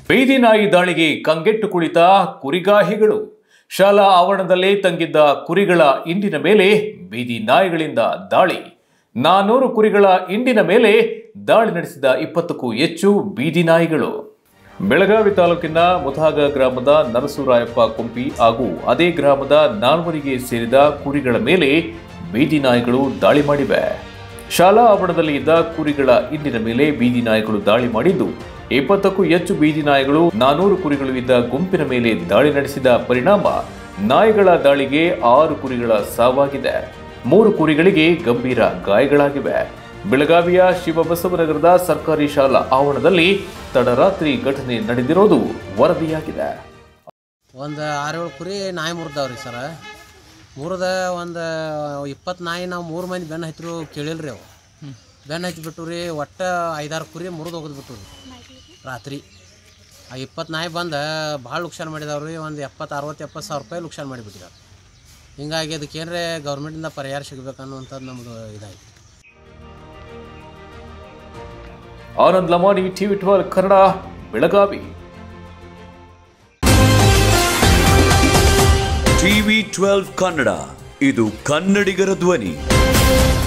ಬೀದಿ ನಾಯಿ ದಾಳಿಗೆ ಕಂಗೆಟ್ಟು ಕುಳಿತ ಕುರಿಗಾಹಿಗಳು ಶಾಲಾ ಆವರಣದಲ್ಲೇ ತಂಗಿದ್ದ ಕುರಿಗಳ ಇಂಡಿನ ಮೇಲೆ ಬೀದಿ ನಾಯಿಗಳಿಂದ ದಾಳಿ ನಾನೂರು ಕುರಿಗಳ ಇಂಡಿನ ಮೇಲೆ ದಾಳಿ ನಡೆಸಿದ ಇಪ್ಪತ್ತಕ್ಕೂ ಹೆಚ್ಚು ಬೀದಿ ನಾಯಿಗಳು ಬೆಳಗಾವಿ ತಾಲೂಕಿನ ಮುತಾಗ ಗ್ರಾಮದ ನರಸೂರಾಯಪ್ಪ ಕೊಂಪಿ ಹಾಗೂ ಅದೇ ಗ್ರಾಮದ ನಾಲ್ವರಿಗೆ ಸೇರಿದ ಕುರಿಗಳ ಮೇಲೆ ಬೀದಿ ನಾಯಿಗಳು ದಾಳಿ ಮಾಡಿವೆ ಶಾಲಾ ಆವರಣದಲ್ಲಿ ಇದ್ದ ಕುರಿಗಳ ಇಂಡಿನ ಮೇಲೆ ಬೀದಿ ನಾಯಿಗಳು ದಾಳಿ ಮಾಡಿದ್ದು ಇಪ್ಪತ್ತಕ್ಕೂ ಹೆಚ್ಚು ಬೀದಿ ನಾಯಿಗಳು ನಾನೂರು ಕುರಿಗಳು ಇದ್ದ ಗುಂಪಿನ ಮೇಲೆ ದಾಳಿ ನಡೆಸಿದ ಪರಿಣಾಮ ನಾಯಿಗಳ ದಾಳಿಗೆ ಆರು ಕುರಿಗಳ ಸಾವಾಗಿದೆ ಮೂರು ಕುರಿಗಳಿಗೆ ಗಂಭೀರ ಗಾಯಗಳಾಗಿವೆ ಬೆಳಗಾವಿಯ ಶಿವಬಸವನಗರದ ಸರ್ಕಾರಿ ಶಾಲಾ ಆವರಣದಲ್ಲಿ ತಡರಾತ್ರಿ ಘಟನೆ ನಡೆದಿರೋದು ವರದಿಯಾಗಿದೆ ಒಂದು ಆರೇಳು ಕುರಿ ನಾಯಿ ಮುರಿದವ್ರಿ ಸರ ಮುರಿದ ಒಂದು ಇಪ್ಪತ್ತು ನಾಯಿ ನಾವು ಮೂರು ಮಂದಿ ಬೆನ್ನು ಹತ್ತಿರು ಕೇಳಿಲ್ರಿ ಅವು ಬೆನ್ನು ಹಚ್ಚಿಬಿಟ್ಟು ರೀ ಒಟ್ಟು ಐದಾರು ಕುರಿ ಮುರಿದು ಹೋಗಿದ್ಬಿಟ್ಟು ರೀ ರಾತ್ರಿ ಆ ಇಪ್ಪತ್ತು ನಾಯಿ ಬಂದು ಭಾಳ ಲುಕ್ಷಾನ ಮಾಡಿದಾವ್ರಿ ರೀ ಒಂದು ಎಪ್ಪತ್ತು ಅರವತ್ತು ಎಪ್ಪತ್ತು ಸಾವಿರ ರೂಪಾಯಿ ಲುಕ್ಷಾನ ಮಾಡಿಬಿಟ್ಟಿದ್ದಾರೆ ಹಿಂಗಾಗಿ ಅದಕ್ಕೆ ಏನರೇ ಗೌರ್ಮೆಂಟಿಂದ ಪರಿಹಾರ ಸಿಗಬೇಕು ಅನ್ನುವಂಥದ್ದು ನಮ್ಮದು ಇದಾಯ್ತು Anand Lamani TV twelve Kannada Belagavi TV twelve Kannada ಇದು ಕನ್ನಡಿಗರ ಧ್ವನಿ